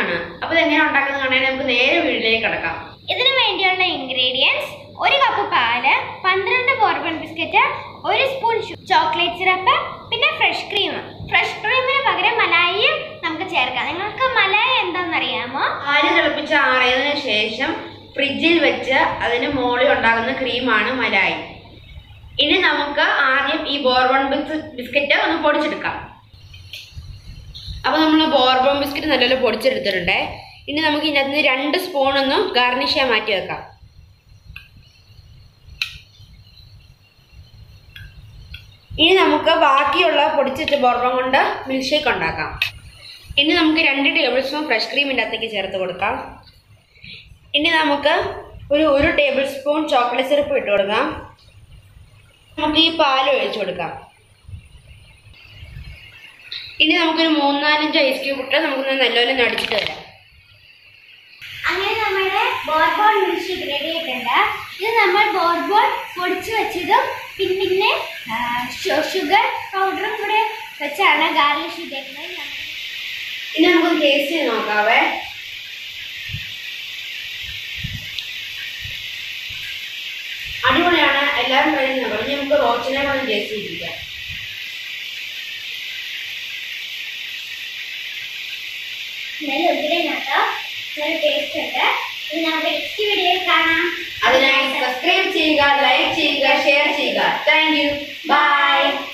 ആണ് അപ്പൊ ഇത് എങ്ങനെ ഉണ്ടാക്കുന്നത് കാണാൻ നമുക്ക് നേരെ വീട്ടിലേക്ക് കിടക്കാം ഇതിനു വേണ്ടിയുള്ള ഇൻഗ്രീഡിയൻസ് ഒരു കപ്പ് പാല് പന്ത്രണ്ട് ബോർബൺ ബിസ്ക്കറ്റ് ഒരു സ്പൂൺ ചോക്ലേറ്റ് സിറപ്പ് പിന്നെ ഫ്രഷ് ക്രീം ഫ്രഷ് ക്രീമിന് പകരം മലായി നമുക്ക് ചേർക്കാം നിങ്ങൾക്ക് മലായി എന്താണെന്നറിയാമോ പാല് തിളപ്പിച്ച് ആറിയതിനു ശേഷം ഫ്രിഡ്ജിൽ വെച്ച് അതിന് മുകളിൽ ഉണ്ടാകുന്ന ക്രീമാണ് മലായി ഇനി നമുക്ക് ആദ്യം ഈ ബോർബൺ ബിസ്ക്കറ്റ് ഒന്ന് പൊടിച്ചെടുക്കാം അപ്പോൾ നമ്മൾ ബോർബൺ ബിസ്ക്കറ്റ് നല്ലപോലെ പൊടിച്ചെടുത്തിട്ടുണ്ട് ഇനി നമുക്ക് ഇതിനകത്ത് നിന്ന് രണ്ട് സ്പൂൺ ഒന്ന് ഗാർണിഷ് ചെയ്യാൻ മാറ്റി വെക്കാം ഇനി നമുക്ക് ബാക്കിയുള്ള പൊടിച്ച് വെച്ച ബോർബൺ കൊണ്ട് മിൽക്ക് ഷേക്ക് ഉണ്ടാക്കാം ഇനി നമുക്ക് രണ്ട് ടേബിൾ സ്പൂൺ ഫ്രഷ് ക്രീം ഇതിൻ്റെ അകത്തേക്ക് ചേർത്ത് കൊടുക്കാം ഇനി നമുക്ക് ഒരു ഒരു ടേബിൾ സ്പൂൺ ചോക്ലേറ്റ് സിറപ്പ് ഇട്ട് കൊടുക്കാം നമുക്ക് ഈ പാൽ ഒഴിച്ചു കൊടുക്കാം ഇനി നമുക്കൊരു മൂന്നാലഞ്ച് ഐസ് ക്യൂബ് ഇട്ട് നമുക്ക് നല്ലപോലെ നടിച്ചിട്ട് വരാം അങ്ങനെ നമ്മുടെ ബോർബോൺ മിൽക്ക് ഷേക്ക് റെഡി ആയിട്ടുണ്ട് ഇത് നമ്മൾ ബോർബോൺ പൊടിച്ചു വെച്ചതും പിന്നെ പിന്നെ ഷുഗർ പൗഡറും കൂടെ വെച്ചാണ് ഗാർലിഷ് ചെയ്തേക്കുന്നത് ഇനി നമുക്ക് ടേസ്റ്റ് ചെയ്ത് നോക്കാവേ അടിപൊളിയാണ് എല്ലാവരും കഴിക്കുന്നത് പറഞ്ഞ് നമുക്ക് റോച്ചിനെ കൂടെ ടേസ്റ്റ് ചെയ്തിരിക്കാം നല്ല ഉഗ്രനാട്ടോ നല്ല ടേസ്റ്റ് ഉണ്ട് ഇത് നമുക്ക് നെക്സ്റ്റ് വീഡിയോയിൽ കാണാം അതിനായി സബ്സ്ക്രൈബ് ചെയ്യുക ലൈക്ക് ചെയ്യുക ഷെയർ ചെയ്യുക താങ്ക് യു ബൈ